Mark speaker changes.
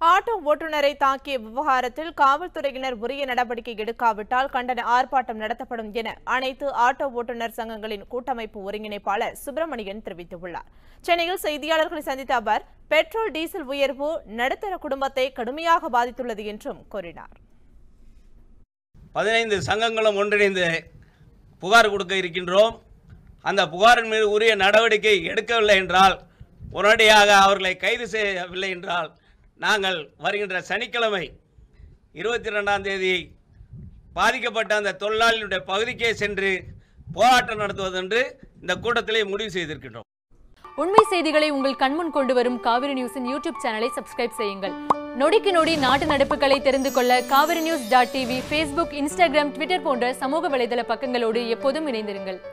Speaker 1: auto ஓட்டுநரை தாக்கிய விவகாரத்தில் காவல்துறையினர் உரிய நடவடிக்கை எடுக்காவிட்டால் கண்டன ஆர்ப்பாட்டம் நடத்தப்படும் என அனைத்து ஆட்டோ ஓட்டுநர் சங்கங்களின் கூட்டமைப்பு ஒருங்கிணைப்பாளர் சுப்பிரமணியன் தெரிவித்துள்ளார் சென்னையில் செய்தியாளர்களை சந்தித்த அவர் பெட்ரோல் டீசல் உயர்வு நடுத்தர குடும்பத்தை கடுமையாக பாதித்துள்ளது என்றும் கூறினார்
Speaker 2: பதினைந்து சங்கங்களும் ஒன்றிணைந்து புகார் கொடுக்க இருக்கின்றோம் அந்த புகாரின் மீது உரிய நடவடிக்கை எடுக்கவில்லை என்றால் உடனடியாக அவர்களை கைது செய்யவில்லை என்றால் நாங்கள் வருகின்ற சனிக்கிழமை இருபத்தி ரெண்டாம் தேதி பாதிக்கப்பட்ட அந்த தொழிலாளியுடைய பகுதிக்கே சென்று போராட்டம் நடத்துவதென்று இந்த கூட்டத்திலே முடிவு செய்திருக்கின்றோம்
Speaker 3: உண்மை செய்திகளை உங்கள் கண்முன் கொண்டு வரும் காவிரி நியூஸின் யூடியூப் சேனலை சப்ஸ்கிரைப் செய்யுங்கள் நொடிக்கு நொடி நாட்டு நடப்புகளை தெரிந்து கொள்ள Kaveri news dot TV Facebook Instagram Twitter போன்ற சமூக வலைதள பக்கங்களோடு எப்போதும் இணைந்திருங்கள்